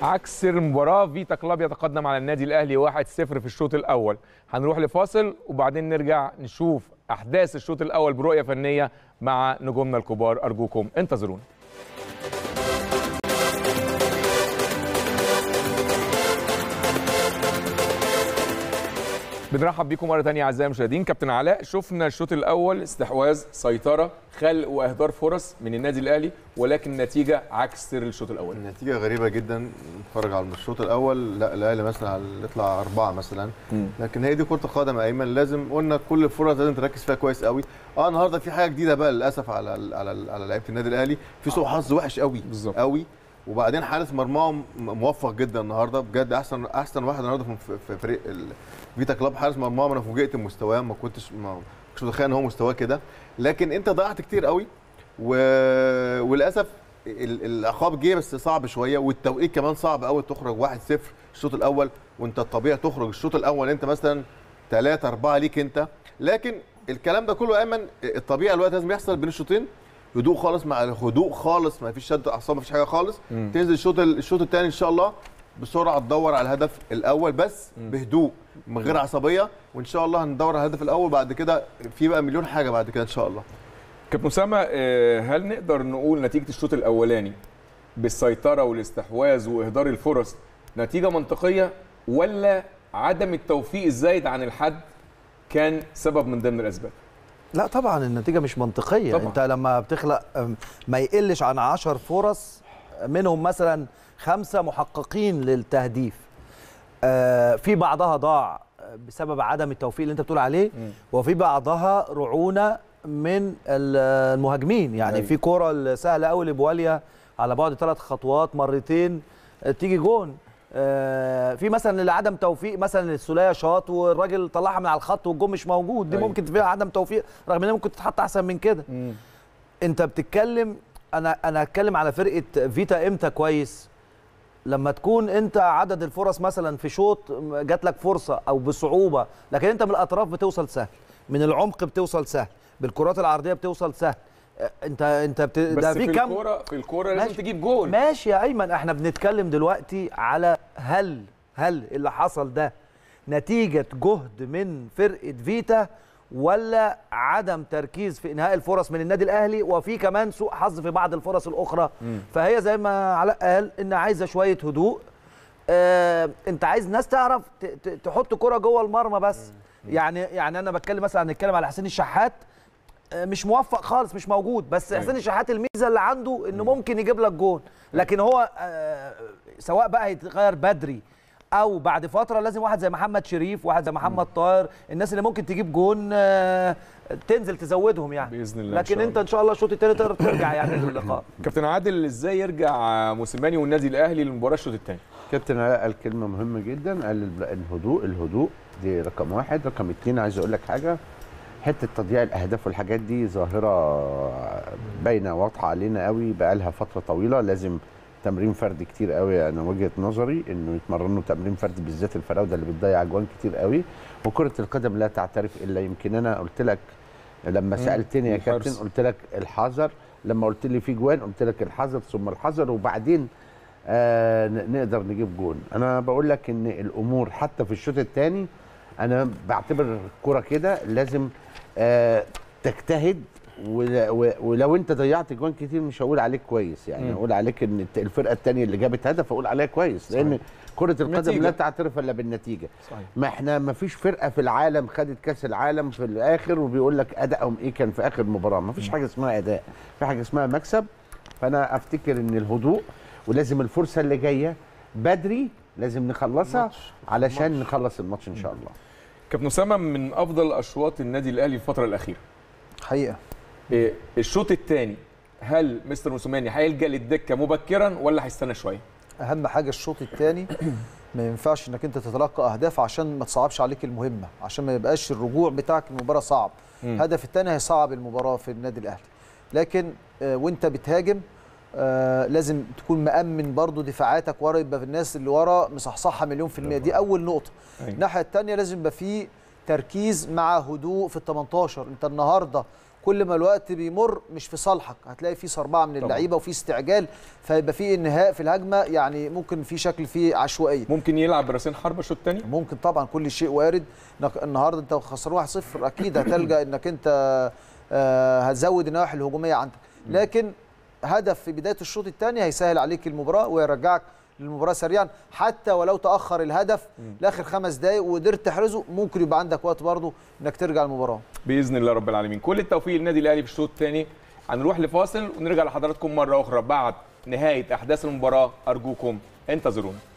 عكس المباراة فيتا كلاب يتقدم على النادي الأهلي 1-0 في الشوط الأول هنروح لفاصل وبعدين نرجع نشوف أحداث الشوط الأول برؤية فنية مع نجومنا الكبار أرجوكم انتظرونا بنرحب بيكم مره ثانيه اعزائي المشاهدين كابتن علاء شفنا الشوط الاول استحواذ سيطره خلق واهدار فرص من النادي الاهلي ولكن النتيجه عكس سر الشوط الاول النتيجه غريبه جدا نتفرج على الشوط الاول لا الاهلي مثلا على- يطلع اربعه مثلا مم. لكن هي دي كره القدم يا ايمن لازم قلنا كل الفرص لازم تركز فيها كويس قوي اه النهارده في حاجه جديده بقى للاسف على ال على ال على لعيبه النادي الاهلي في سوء حظ وحش قوي بالظبط. قوي وبعدين حارس مرماهم م- موفق جدا النهارده بجد احسن احسن واحد النهارده في- في فريق ال- فيتا كلاب حارس مرماهم انا فوجئت بمستواه ما كنتش ما كنتش متخيل ان هو مستواه كده لكن انت ضيعت كتير قوي و... وللاسف ال- العقاب جه بس صعب شويه والتوقيت كمان صعب قوي تخرج 1-0 الشوط الاول وانت الطبيعي تخرج الشوط الاول انت مثلا 3 4 ليك انت لكن الكلام ده كله ايمن الطبيعي الوقت لازم يحصل بين الشوطين هدوء خالص مع هدوء خالص ما فيش شد اعصاب ما فيش حاجه خالص مم. تنزل الشوط الشوط الثاني ان شاء الله بسرعه تدور على الهدف الاول بس بهدوء من غير عصبيه وان شاء الله هندور على الهدف الاول بعد كده في بقى مليون حاجه بعد كده ان شاء الله كابتن اسامه آه، هل نقدر نقول نتيجه الشوط الاولاني بالسيطره والاستحواذ واهدار الفرص نتيجه منطقيه ولا عدم التوفيق الزايد عن الحد كان سبب من ضمن الاسباب لا طبعا النتيجه مش منطقيه طبعاً. طبعا. انت لما بتخلق أم، ما يقلش عن 10 فرص منهم مثلا خمسه محققين للتهديف آه، في بعضها ضاع بسبب عدم التوفيق اللي انت بتقول عليه مم. وفي بعضها رعونه من ال- المهاجمين يعني أيوة. في كوره سهله قوي لبواليا على بعد ثلاث خطوات مرتين آه، تيجي جون آه، في مثلا لعدم توفيق مثلا السوليه شاط والراجل طلعها من على الخط والجون مش موجود دي أيوة. ممكن فيها عدم توفيق رغم انها ممكن تتحط احسن من كده انت بتتكلم انا انا هتكلم على فرقه فيتا امتى كويس لما تكون انت عدد الفرص مثلا في شوط جات لك فرصه او بصعوبه لكن انت من الاطراف بتوصل سهل من العمق بتوصل سهل بالكرات العرضيه بتوصل سهل اه، انت انت بت... بس ده في في كام الكوره في الكوره لازم ماشي. تجيب جول ماشي يا ايمن احنا بنتكلم دلوقتي على هل هل اللي حصل ده نتيجه جهد من فرقه فيتا ولا عدم تركيز في انهاء الفرص من النادي الاهلي وفي كمان سوء حظ في بعض الفرص الاخرى فهي زي ما علاء قال ان عايزه شويه هدوء آه انت عايز ناس تعرف ت- ت- تحط كرة جوه المرمى بس يعني يعني انا بتكلم مثلا هنتكلم على حسين الشحات آه، مش موفق خالص مش موجود بس أيوة. حسين الشحات الميزه اللي عنده انه ممكن يجيب لك جون لكن هو آه، سواء بقى هيتغير بدري او بعد فتره لازم واحد زي محمد شريف واحد زي محمد طاهر الناس اللي ممكن تجيب جون آه، تنزل تزودهم يعني بإذن الله إن لكن شاء انت ان شاء الله الشوط الثاني تقدر ترجع يعني للقاء كابتن عادل ازاي يرجع موسيماني والنادي الاهلي للمباراه الشوط الثاني كابتن علاء قال كلمه مهمه جدا قال ال- الهدوء الهدوء دي رقم واحد رقم اتنين عايز اقول لك حاجه حته تضييع الاهداف والحاجات دي ظاهره باينه واضحه علينا قوي بقى لها فتره طويله لازم تمرين فردي كتير قوي انا وجهه نظري انه يتمرنوا تمرين فردي بالذات الفراوده اللي بتضيع اجوان كتير قوي وكره القدم لا تعترف الا يمكن انا قلت لك لما سالتني يا الحرص. كابتن قلت لك الحذر لما قلت لي في جوان قلت لك الحذر ثم الحذر وبعدين آه ن- نقدر نجيب جون انا بقول لك ان الامور حتى في الشوط الثاني انا بعتبر الكره كده لازم آه تجتهد ول- و- ولو انت ضيعت جوان كتير مش هقول عليك كويس يعني مم. اقول عليك ان الت- الفرقه الثانيه اللي جابت هدف اقول عليها كويس لان كره القدم نتيجة. لا تعترف الا بالنتيجه صحيح ما احنا ما فيش فرقه في العالم خدت كاس العالم في الاخر وبيقول لك ادائهم ايه كان في اخر مباراه ما فيش حاجه اسمها اداء في حاجه اسمها مكسب فانا افتكر ان الهدوء ولازم الفرصه اللي جايه بدري لازم نخلصها علشان نخلص الماتش ان شاء الله كابتن اسامه من افضل اشواط النادي الاهلي الفتره الاخيره حقيقه إيه، الشوط الثاني هل مستر موسيماني هيلجا للدكه مبكرا ولا هيستنى شويه اهم حاجه الشوط الثاني ما ينفعش انك انت تتلقى اهداف عشان ما تصعبش عليك المهمه عشان ما يبقاش الرجوع بتاعك المباراه صعب مم. الهدف الثاني هيصعب المباراه في النادي الاهلي لكن آه، وانت بتهاجم آه لازم تكون مأمن برضو دفاعاتك ورا يبقى في الناس اللي ورا مصحصحه مليون في المية دي أول نقطة أيوة. الناحية الثانية لازم يبقى في تركيز مع هدوء في ال 18 انت النهارده كل ما الوقت بيمر مش في صالحك هتلاقي في صربعه من اللعيبه وفي استعجال فيبقى في انهاء في الهجمه يعني ممكن في شكل فيه عشوائيه ممكن يلعب براسين حربه الشوط الثاني ممكن طبعا كل شيء وارد إنك النهارده انت خسران 1-0 اكيد هتلجا انك انت آه، هتزود النواحي الهجوميه عندك لكن هدف في بدايه الشوط الثاني هيسهل عليك المباراه ويرجعك للمباراه سريعا حتى ولو تاخر الهدف لاخر خمس دقائق وقدرت تحرزه ممكن يبقى عندك وقت برضه انك ترجع المباراه باذن الله رب العالمين كل التوفيق للنادي الاهلي في الشوط الثاني هنروح لفاصل ونرجع لحضراتكم مره اخرى بعد نهايه احداث المباراه ارجوكم انتظرونا